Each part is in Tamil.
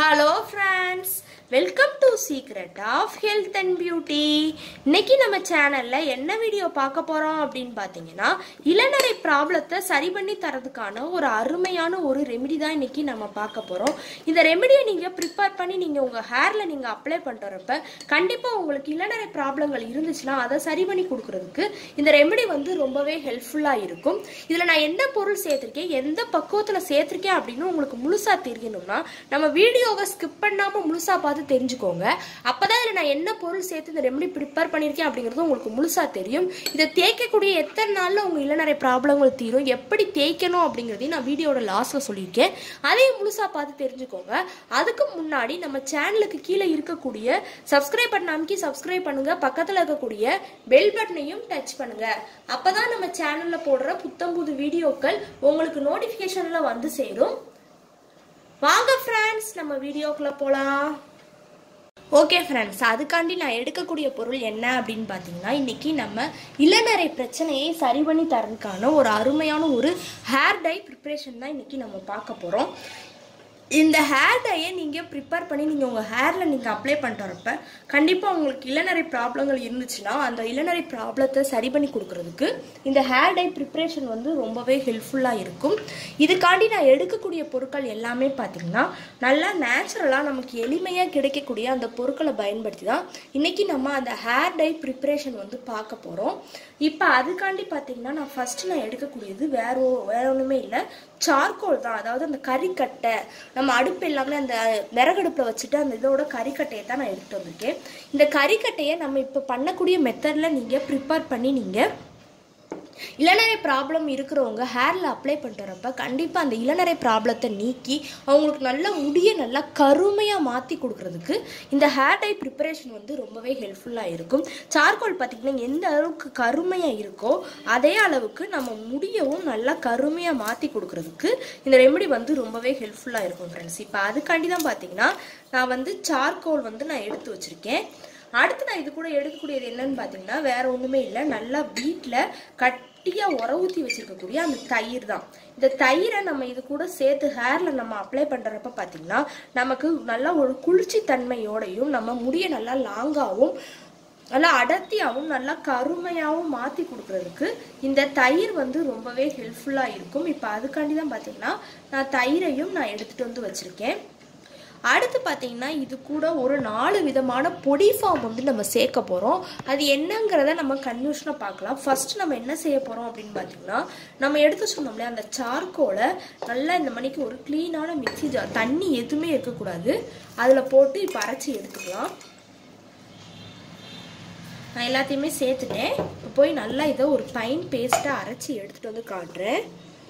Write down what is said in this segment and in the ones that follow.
hello friends welcome to secret of health and beauty இன்னைக்கு நம்ம சேனல்ல என்ன வீடியோ பார்க்க போறோம் அப்படின்னு பார்த்தீங்கன்னா இளநரை ப்ராப்ளத்தை சரி பண்ணி தரதுக்கான ஒரு அருமையான ஒரு ரெமெடி தான் இன்னைக்கு நம்ம பார்க்க போறோம் இந்த ரெமெடியை நீங்க ப்ரிப்பேர் பண்ணி நீங்க உங்க ஹேர்ல நீங்க அப்ளை பண்றப்ப கண்டிப்பா உங்களுக்கு இளநரை ப்ராப்ளங்கள் இருந்துச்சுன்னா அதை சரி பண்ணி கொடுக்கறதுக்கு இந்த ரெமெடி வந்து ரொம்பவே ஹெல்ப்ஃபுல்லா இருக்கும் இதுல நான் என்ன பொருள் சேர்த்திருக்கேன் எந்த பக்குவத்துல சேர்த்திருக்கேன் அப்படின்னு உங்களுக்கு முழுசா தெரியணும்னா நம்ம வீடியோவை ஸ்கிப் பண்ணாம முழுசா பார்த்து தெரிஞ்சுக்கோங்க அப்பதான் இதுல நான் என்ன பொருள் சேர்த்து இந்த ரெமெடி ப்ரிப்பேர் பண்ணியிருக்கேன் அப்படிங்கிறது உங்களுக்கு முழுசா தெரியும் இதை தேய்க்கக்கூடிய எத்தனை நாள்ல உங்க இளநரை ப்ராப்ளங்கள் தீரும் எப்படி தேய்க்கணும் அப்படிங்கிறதையும் நான் வீடியோட லாஸ்ட்ல சொல்லியிருக்கேன் அதையும் முழுசா பார்த்து தெரிஞ்சுக்கோங்க அதுக்கு முன்னாடி நம்ம சேனலுக்கு கீழே இருக்கக்கூடிய சப்ஸ்கிரைப் பட்டன் அமைக்கி சப்ஸ்கிரைப் பண்ணுங்க பக்கத்துல இருக்கக்கூடிய பெல் பட்டனையும் டச் பண்ணுங்க அப்பதான் நம்ம சேனல்ல போடுற புத்தம் புது வீடியோக்கள் உங்களுக்கு நோட்டிபிகேஷன்ல வந்து சேரும் வாங்க ஃப்ரெண்ட்ஸ் நம்ம வீடியோக்குள்ள போலாம் ஓகே ஃப்ரெண்ட்ஸ் அதுக்காண்டி நான் எடுக்கக்கூடிய பொருள் என்ன அப்படின்னு பார்த்தீங்கன்னா இன்னைக்கு நம்ம இளநரை பிரச்சனையை சரி பண்ணி தரதுக்கான ஒரு அருமையான ஒரு ஹேர் டை ப்ரிப்ரேஷன் தான் இன்னைக்கு நம்ம பார்க்க போகிறோம் இந்த ஹேர் டையை நீங்கள் ப்ரிப்பேர் பண்ணி நீங்கள் உங்கள் ஹேரில் நீங்கள் அப்ளை பண்ணுறப்ப கண்டிப்பாக உங்களுக்கு இளநரை ப்ராப்ளங்கள் இருந்துச்சுன்னா அந்த இளநரை ப்ராப்ளத்தை சரி பண்ணி கொடுக்கறதுக்கு இந்த ஹேர் டை ப்ரிப்ரேஷன் வந்து ரொம்பவே ஹெல்ப்ஃபுல்லாக இருக்கும் இதுக்காண்டி நான் எடுக்கக்கூடிய பொருட்கள் எல்லாமே பார்த்தீங்கன்னா நல்லா நேச்சுரலாக நமக்கு எளிமையாக கிடைக்கக்கூடிய அந்த பொருட்களை பயன்படுத்தி தான் இன்றைக்கி நம்ம அந்த ஹேர் டை ப்ரிப்ரேஷன் வந்து பார்க்க போகிறோம் இப்போ அதுக்காண்டி பார்த்தீங்கன்னா நான் ஃபஸ்ட்டு நான் எடுக்கக்கூடியது வேற ஒ- வேற ஒன்றுமே இல்லை சார்கோல் தான் அதாவது அந்த கறிக்கட்டை நம்ம அடுப்பு எல்லாமே அந்த விறகடுப்பில் வச்சுட்டு அந்த இதோட கறிக்கட்டையை தான் நான் எடுத்துட்டு வந்திருக்கேன் இந்த கறிக்கட்டையை நம்ம இப்போ பண்ணக்கூடிய மெத்தடில் நீங்கள் ப்ரிப்பேர் பண்ணி நீங்கள் இளநரை ப்ராப்ளம் இருக்கிறவங்க ஹேரில் அப்ளை பண்ணுறப்ப கண்டிப்பாக அந்த இளநரை ப்ராப்ளத்தை நீக்கி அவங்களுக்கு நல்ல முடியை நல்லா கருமையாக மாற்றி கொடுக்கறதுக்கு இந்த ஹேர் டை ப்ரிப்பரேஷன் வந்து ரொம்பவே ஹெல்ப்ஃபுல்லாக இருக்கும் சார்கோல் பார்த்திங்கன்னா எந்த அளவுக்கு கருமையாக இருக்கோ அதே அளவுக்கு நம்ம முடியவும் நல்லா கருமையாக மாற்றி கொடுக்கறதுக்கு இந்த ரெமெடி வந்து ரொம்பவே ஹெல்ப்ஃபுல்லாக இருக்கும் ஃப்ரெண்ட்ஸ் இப்போ அதுக்காண்டி தான் பார்த்தீங்கன்னா நான் வந்து சார்கோல் வந்து நான் எடுத்து வச்சுருக்கேன் அடுத்து நான் இது கூட எடுக்கக்கூடியது என்னன்னு பார்த்தீங்கன்னா வேற ஒன்றுமே இல்லை நல்லா வீட்டில் கட்டியாக உர ஊற்றி வச்சிருக்கக்கூடிய அந்த தயிர் தான் இந்த தயிரை நம்ம இது கூட சேர்த்து ஹேரில் நம்ம அப்ளை பண்ணுறப்ப பார்த்தீங்கன்னா நமக்கு நல்லா ஒரு குளிர்ச்சி தன்மையோடையும் நம்ம முடியை நல்லா லாங்காகவும் நல்லா அடர்த்தியாகவும் நல்லா கருமையாகவும் மாற்றி கொடுக்கறதுக்கு இந்த தயிர் வந்து ரொம்பவே ஹெல்ப்ஃபுல்லாக இருக்கும் இப்போ அதுக்காண்டி தான் பார்த்தீங்கன்னா நான் தயிரையும் நான் எடுத்துகிட்டு வந்து வச்சுருக்கேன் அடுத்து பார்த்தீங்கன்னா இது கூட ஒரு நாலு விதமான பொடி ஃபார்ம் வந்து நம்ம சேர்க்க போகிறோம் அது என்னங்கிறத நம்ம கன்ஃபியூஷனாக பார்க்கலாம் ஃபர்ஸ்ட் நம்ம என்ன செய்ய போகிறோம் அப்படின்னு பார்த்தீங்கன்னா நம்ம எடுத்து சொன்னோம்ல அந்த சார்கோலை நல்லா இந்த மணிக்கு ஒரு க்ளீனான மிக்ஸி ஜார் தண்ணி எதுவுமே இருக்கக்கூடாது அதில் போட்டு இப்போ அரைச்சி எடுத்துக்கலாம் நான் எல்லாத்தையுமே சேர்த்துட்டேன் இப்போ போய் நல்லா இதை ஒரு பைன் பேஸ்ட்டாக அரைச்சி எடுத்துகிட்டு வந்து காட்டுறேன்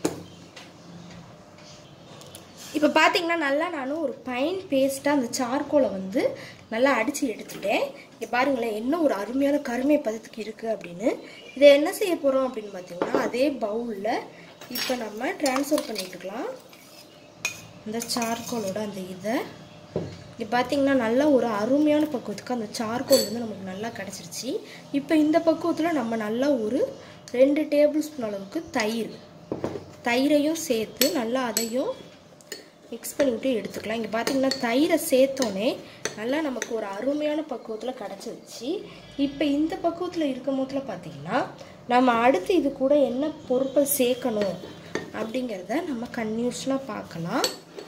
இப்போ பார்த்தீங்கன்னா நல்லா நானும் ஒரு பைன் பேஸ்ட்டாக அந்த சார்கோலை வந்து நல்லா அடித்து எடுத்துட்டேன் இங்கே பாருங்களேன் என்ன ஒரு அருமையான கருமை பதத்துக்கு இருக்குது அப்படின்னு இதை என்ன செய்ய போகிறோம் அப்படின்னு பார்த்தீங்கன்னா அதே பவுலில் இப்போ நம்ம ட்ரான்ஸ்ஃபர் பண்ணிட்டுக்கலாம் இந்த சார்கோலோட அந்த இதை இங்கே பார்த்தீங்கன்னா நல்லா ஒரு அருமையான பக்குவத்துக்கு அந்த சார்கோல் வந்து நமக்கு நல்லா கிடச்சிருச்சு இப்போ இந்த பக்குவத்தில் நம்ம நல்லா ஒரு ரெண்டு டேபிள் ஸ்பூன் அளவுக்கு தயிர் தயிரையும் சேர்த்து நல்லா அதையும் மிக்ஸ் பண்ணிவிட்டு எடுத்துக்கலாம் இங்கே பார்த்தீங்கன்னா தயிரை சேர்த்தோன்னே நல்லா நமக்கு ஒரு அருமையான பக்குவத்தில் கிடச்சிருச்சு இப்போ இந்த பக்குவத்தில் இருக்கும் போதில் பார்த்தீங்கன்னா நம்ம அடுத்து இது கூட என்ன பொருட்கள் சேர்க்கணும் அப்படிங்கிறத நம்ம கன்யூஷனாக பார்க்கலாம்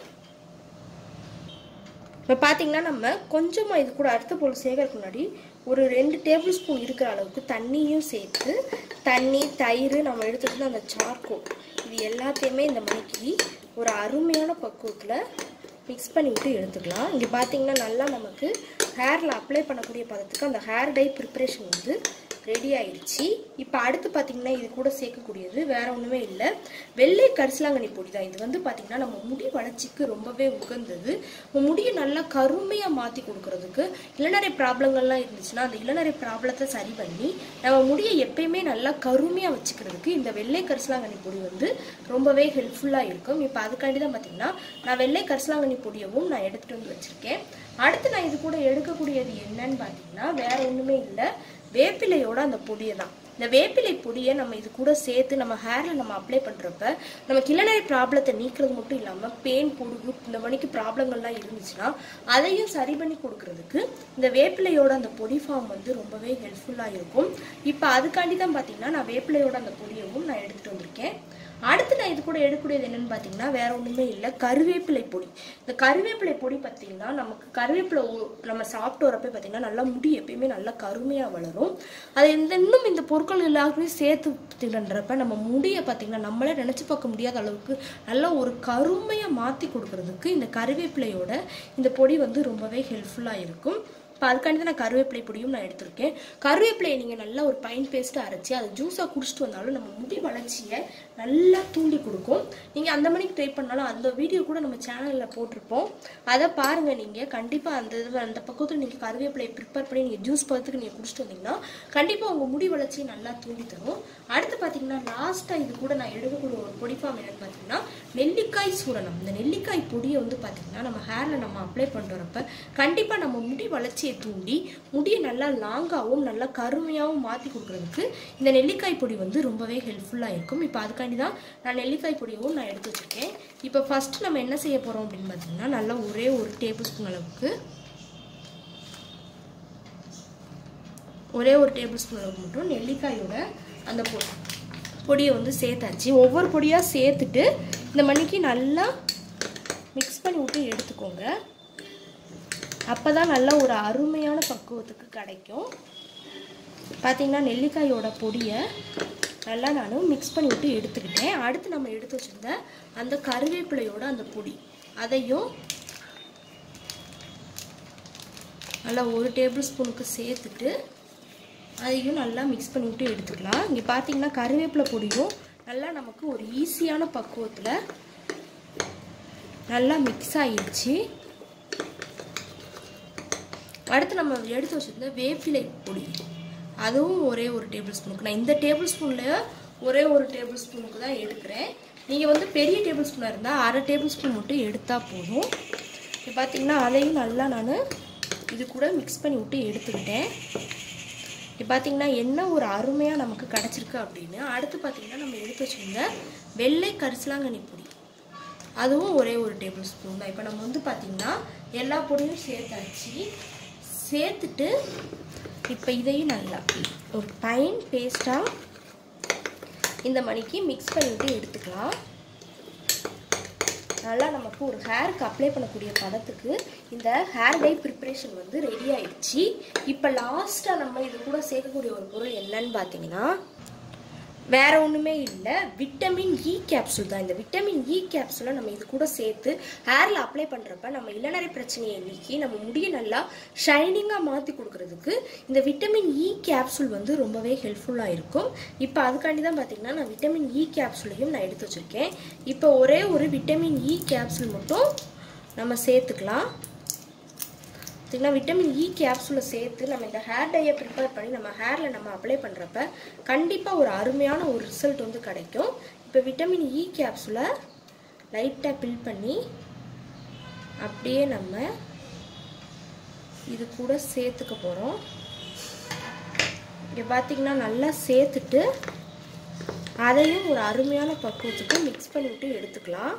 இப்போ பார்த்தீங்கன்னா நம்ம கொஞ்சமாக இது கூட அடுத்த பொருள் சேர்க்கறதுக்கு முன்னாடி ஒரு ரெண்டு டேபிள் ஸ்பூன் இருக்கிற அளவுக்கு தண்ணியும் சேர்த்து தண்ணி தயிர் நம்ம எடுத்துகிட்டு அந்த சார்கோல் இது எல்லாத்தையுமே இந்த மணிக்கு ஒரு அருமையான பக்குவத்தில் மிக்ஸ் பண்ணி விட்டு எடுத்துக்கலாம் இங்கே பார்த்தீங்கன்னா நல்லா நமக்கு ஹேரில் அப்ளை பண்ணக்கூடிய பதத்துக்கு அந்த ஹேர் டை ப்ரிப்பரேஷன் வந்து ரெடி ஆயிடுச்சு இப்போ அடுத்து பார்த்தீங்கன்னா இது கூட சேர்க்கக்கூடியது வேற ஒன்றுமே இல்லை வெள்ளை கரிசலாங்கண்ணி பொடி தான் இது வந்து பார்த்தீங்கன்னா நம்ம முடி வளர்ச்சிக்கு ரொம்பவே உகந்தது நம்ம முடியை நல்லா கருமையாக மாற்றி கொடுக்கறதுக்கு இளநரை ப்ராப்ளங்கள்லாம் இருந்துச்சுன்னா அந்த இளநரை ப்ராப்ளத்தை சரி பண்ணி நம்ம முடியை எப்பயுமே நல்லா கருமையாக வச்சுக்கிறதுக்கு இந்த வெள்ளை கரிசலாங்கண்ணி பொடி வந்து ரொம்பவே ஹெல்ப்ஃபுல்லாக இருக்கும் இப்போ அதுக்காண்டி தான் பார்த்தீங்கன்னா நான் வெள்ளை கரிசலாங்கண்ணி பொடியவும் நான் எடுத்துகிட்டு வந்து வச்சுருக்கேன் அடுத்து நான் இது கூட எடுக்கக்கூடியது என்னன்னு பார்த்தீங்கன்னா வேற ஒன்றுமே இல்லை வேப்பிலையோட அந்த பொடியை தான் இந்த வேப்பிலை பொடியை நம்ம இது கூட சேர்த்து நம்ம ஹேரில் நம்ம அப்ளை பண்ணுறப்ப நமக்கு இளநரை ப்ராப்ளத்தை நீக்கிறது மட்டும் இல்லாமல் பெயின் பொடுகு இந்த மணிக்கு ப்ராப்ளங்கள்லாம் இருந்துச்சுன்னா அதையும் சரி பண்ணி கொடுக்கறதுக்கு இந்த வேப்பிலையோட அந்த பொடி ஃபார்ம் வந்து ரொம்பவே ஹெல்ப்ஃபுல்லாக இருக்கும் இப்போ அதுக்காண்டி தான் பார்த்தீங்கன்னா நான் வேப்பிலையோட அந்த பொடியவும் நான் எடுத்துகிட்டு வந்திருக்கேன் அடுத்து நான் இது கூட எடுக்கக்கூடியது என்னன்னு பார்த்தீங்கன்னா வேற ஒன்றுமே இல்லை கருவேப்பிலை பொடி இந்த கருவேப்பிலை பொடி பார்த்தீங்கன்னா நமக்கு கருவேப்பிலை ஊ- நம்ம சாப்பிட்டு வரப்ப பார்த்தீங்கன்னா நல்லா முடி எப்பயுமே நல்லா கருமையாக வளரும் அது இந்த இன்னும் இந்த பொருட்கள் எல்லாருக்குமே சேர்த்து தின்றப்ப நம்ம முடியை பார்த்தீங்கன்னா நம்மளே நினச்சி பார்க்க முடியாத அளவுக்கு நல்ல ஒரு கருமையாக மாற்றி கொடுக்கறதுக்கு இந்த கருவேப்பிலையோட இந்த பொடி வந்து ரொம்பவே ஹெல்ப்ஃபுல்லாக இருக்கும் இப்போ அதுக்காண்டி தான் நான் கருவேப்பிலை பொடியும் நான் எடுத்திருக்கேன் கருவேப்பிலையை நீங்கள் நல்லா ஒரு பைன் பேஸ்ட்டு அரைச்சி அதை ஜூஸாக குடிச்சிட்டு வந்தாலும் நம்ம முடி வளர்ச்சியை நல்லா தூண்டி கொடுக்கும் நீங்கள் அந்த மணிக்கு ட்ரை பண்ணாலும் அந்த வீடியோ கூட நம்ம சேனலில் போட்டிருப்போம் அதை பாருங்கள் நீங்கள் கண்டிப்பாக அந்த இது அந்த பக்கத்தில் நீங்கள் கருவேப்பிலையை ப்ரிப்பேர் பண்ணி நீங்கள் ஜூஸ் பதத்துக்கு நீங்கள் குடிச்சிட்டு வந்தீங்கன்னா கண்டிப்பாக உங்கள் முடி வளர்ச்சியை நல்லா தூண்டி தரும் அடுத்து பார்த்தீங்கன்னா லாஸ்ட்டாக இது கூட நான் எடுக்கக்கூடிய ஒரு பொடி ஃபார்ம் என்னன்னு பார்த்தீங்கன்னா நெல்லிக்காய் சூரணம் இந்த நெல்லிக்காய் பொடியை வந்து பார்த்தீங்கன்னா நம்ம ஹேரில் நம்ம அப்ளை பண்ணுறப்ப கண்டிப்பாக நம்ம முடி வளர்ச்சியை தூண்டி முடியை நல்லா லாங்காகவும் நல்லா கருமையாகவும் மாற்றி கொடுக்குறதுக்கு இந்த நெல்லிக்காய் பொடி வந்து ரொம்பவே ஹெல்ப்ஃபுல்லாக இருக்கும் இப்போ அதுக்காண்டி தான் நான் நெல்லிக்காய் பொடியவும் நான் எடுத்து வச்சுருக்கேன் இப்போ ஃபர்ஸ்ட் நம்ம என்ன செய்ய போகிறோம் அப்படின்னு பார்த்தீங்கன்னா நல்லா ஒரே ஒரு டேபிள் ஸ்பூன் அளவுக்கு ஒரே ஒரு டேபிள் ஸ்பூன் அளவுக்கு மட்டும் நெல்லிக்காயோட அந்த பொ பொடியை வந்து சேர்த்தாச்சு ஒவ்வொரு பொடியாக சேர்த்துட்டு இந்த மணிக்கு நல்லா மிக்ஸ் பண்ணி விட்டு எடுத்துக்கோங்க அப்போ தான் நல்ல ஒரு அருமையான பக்குவத்துக்கு கிடைக்கும் பார்த்தீங்கன்னா நெல்லிக்காயோட பொடியை நல்லா நான் மிக்ஸ் பண்ணி விட்டு எடுத்துக்கிட்டேன் அடுத்து நம்ம எடுத்து வச்சிருந்த அந்த கருவேப்பிலையோட அந்த பொடி அதையும் நல்லா ஒரு டேபிள் ஸ்பூனுக்கு சேர்த்துட்டு அதையும் நல்லா மிக்ஸ் பண்ணி விட்டு எடுத்துக்கலாம் இங்கே பார்த்தீங்கன்னா கருவேப்பிலை பொடியும் நல்லா நமக்கு ஒரு ஈஸியான பக்குவத்தில் நல்லா மிக்ஸ் ஆயிடுச்சு அடுத்து நம்ம எடுத்து வச்சிருந்த வேப்பிலை பொடி அதுவும் ஒரே ஒரு டேபிள் ஸ்பூனுக்கு நான் இந்த டேபிள் ஸ்பூனில் ஒரே ஒரு டேபிள் ஸ்பூனுக்கு தான் எடுக்கிறேன் நீங்கள் வந்து பெரிய டேபிள் ஸ்பூனாக இருந்தால் அரை டேபிள் ஸ்பூன் மட்டும் எடுத்தால் போதும் இப்போ பார்த்தீங்கன்னா அதையும் நல்லா நான் இது கூட மிக்ஸ் பண்ணி விட்டு எடுத்துக்கிட்டேன் இப்போ பார்த்தீங்கன்னா என்ன ஒரு அருமையாக நமக்கு கிடச்சிருக்கு அப்படின்னு அடுத்து பார்த்தீங்கன்னா நம்ம எடுத்து வச்சிருந்த வெள்ளை கரிசலாங்கண்ணி பொடி அதுவும் ஒரே ஒரு டேபிள் ஸ்பூன் தான் இப்போ நம்ம வந்து பார்த்திங்கன்னா எல்லா பொடியும் சேர்த்தாச்சு சேர்த்துட்டு இப்போ இதையும் நல்லா ஒரு பைன் பேஸ்ட்டாக இந்த மணிக்கு மிக்ஸ் பண்ணிவிட்டு எடுத்துக்கலாம் நல்லா நமக்கு ஒரு ஹேருக்கு அப்ளை பண்ணக்கூடிய பதத்துக்கு இந்த ஹேர் டை ப்ரிப்பரேஷன் வந்து ரெடி ஆயிடுச்சு இப்போ லாஸ்ட்டாக நம்ம இது கூட சேர்க்கக்கூடிய ஒரு பொருள் என்னன்னு பார்த்தீங்கன்னா வேற ஒன்றுமே இல்லை விட்டமின் இ கேப்சூல் தான் இந்த விட்டமின் இ கேப்சூலை நம்ம இது கூட சேர்த்து ஹேரில் அப்ளை பண்ணுறப்ப நம்ம இளநரை பிரச்சனையை நீக்கி நம்ம முடியை நல்லா ஷைனிங்காக மாற்றி கொடுக்கறதுக்கு இந்த விட்டமின் இ கேப்சூல் வந்து ரொம்பவே ஹெல்ப்ஃபுல்லாக இருக்கும் இப்போ அதுக்காண்டி தான் பார்த்தீங்கன்னா நான் விட்டமின் இ கேப்சூலையும் நான் எடுத்து வச்சுருக்கேன் இப்போ ஒரே ஒரு விட்டமின் இ கேப்சூல் மட்டும் நம்ம சேர்த்துக்கலாம் பார்த்தீங்கன்னா விட்டமின் இ கேப்சூலை சேர்த்து நம்ம இந்த ஹேர் டையை ப்ரிப்பேர் பண்ணி நம்ம ஹேரில் நம்ம அப்ளை பண்ணுறப்ப கண்டிப்பாக ஒரு அருமையான ஒரு ரிசல்ட் வந்து கிடைக்கும் இப்போ விட்டமின் இ கேப்சூலை லைட்டாக பில் பண்ணி அப்படியே நம்ம இது கூட சேர்த்துக்க போகிறோம் இங்கே பார்த்தீங்கன்னா நல்லா சேர்த்துட்டு அதையும் ஒரு அருமையான பக்குவத்துக்கு மிக்ஸ் பண்ணிவிட்டு எடுத்துக்கலாம்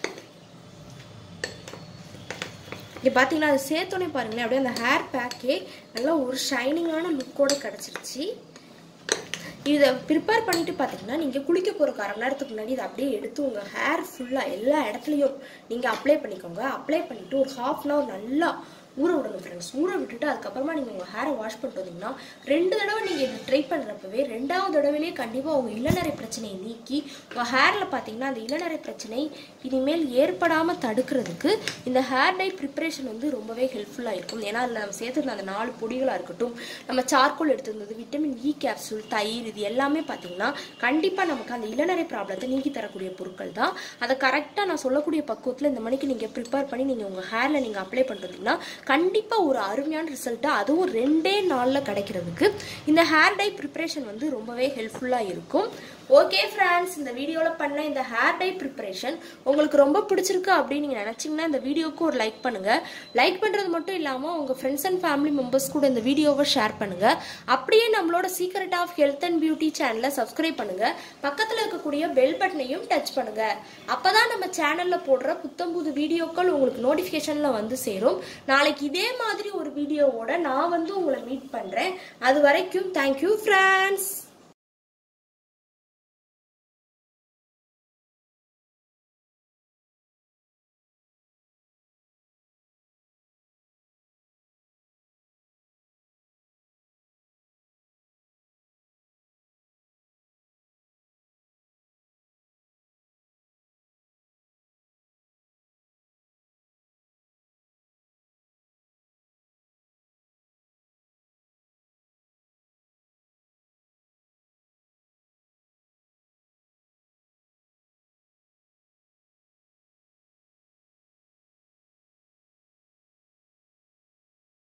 இங்கே பார்த்தீங்கன்னா அது சேர்த்தோன்னே பாருங்களேன் அப்படியே அந்த ஹேர் பேக்கே நல்லா ஒரு ஷைனிங்கான லுக்கோட கிடச்சிருச்சு இதை ப்ரிப்பேர் பண்ணிட்டு பார்த்தீங்கன்னா நீங்கள் குளிக்க போகிற அரை மணி நேரத்துக்கு முன்னாடி இதை அப்படியே எடுத்து உங்கள் ஹேர் ஃபுல்லாக எல்லா இடத்துலையும் நீங்கள் அப்ளை பண்ணிக்கோங்க அப்ளை பண்ணிவிட்டு ஒரு ஹாஃப் அன் ஹவர் நல்லா ஊற விடணும் ஃப்ரெண்ட்ஸ் ஊற விட்டுட்டு அதுக்கப்புறமா நீங்கள் உங்கள் ஹேரை வாஷ் பண்ணிட்டு வந்தீங்கன்னா ரெண்டு தடவை நீங்கள் இதை ட்ரை பண்ணுறப்பவே ரெண்டாவது தடவையிலே கண்டிப்பாக உங்கள் இளநரை பிரச்சனையை நீக்கி உங்கள் ஹேரில் பார்த்தீங்கன்னா அந்த இளநரை பிரச்சனை இனிமேல் ஏற்படாமல் தடுக்கிறதுக்கு இந்த ஹேர் டை ப்ரிப்பரேஷன் வந்து ரொம்பவே ஹெல்ப்ஃபுல்லாக இருக்கும் ஏன்னா அதில் நம்ம சேர்த்துருந்த அந்த நாலு பொடிகளாக இருக்கட்டும் நம்ம சார்கோல் எடுத்திருந்தது விட்டமின் இ கேப்சூல் தயிர் இது எல்லாமே பார்த்தீங்கன்னா கண்டிப்பாக நமக்கு அந்த இளநரை ப்ராப்ளத்தை நீக்கி தரக்கூடிய பொருட்கள் தான் அதை கரெக்டாக நான் சொல்லக்கூடிய பக்குவத்தில் இந்த மணிக்கு நீங்கள் ப்ரிப்பேர் பண்ணி நீங்கள் உங்கள் ஹேரில் நீங்கள் அப்ளை பண்ணுறீங்கன்னா கண்டிப்பாக ஒரு அருமையான ரிசல்ட்டு அதுவும் ரெண்டே நாளில் கிடைக்கிறதுக்கு இந்த ஹேர் டை ப்ரிப்பரேஷன் வந்து ரொம்பவே ஹெல்ப்ஃபுல்லாக இருக்கும் ஓகே ஃப்ரெண்ட்ஸ் இந்த வீடியோவில் பண்ண இந்த ஹேர் டை ப்ரிப்பரேஷன் உங்களுக்கு ரொம்ப பிடிச்சிருக்கு அப்படின்னு நீங்கள் நினச்சிங்கன்னா இந்த வீடியோக்கு ஒரு லைக் பண்ணுங்கள் லைக் பண்ணுறது மட்டும் இல்லாமல் உங்கள் ஃப்ரெண்ட்ஸ் அண்ட் ஃபேமிலி மெம்பர்ஸ் கூட இந்த வீடியோவை ஷேர் பண்ணுங்கள் அப்படியே நம்மளோட secret of health and beauty சேனலை சப்ஸ்கிரைப் பண்ணுங்கள் பக்கத்தில் இருக்கக்கூடிய பெல் பட்டனையும் டச் பண்ணுங்கள் அப்போ தான் நம்ம சேனலில் போடுற புத்தம் புது வீடியோக்கள் உங்களுக்கு நோட்டிஃபிகேஷனில் வந்து சேரும் நாளைக்கு இதே மாதிரி ஒரு வீடியோவோட நான் வந்து உங்களை மீட் பண்ணுறேன் அது வரைக்கும் தேங்க்யூ ஃப்ரெண்ட்ஸ்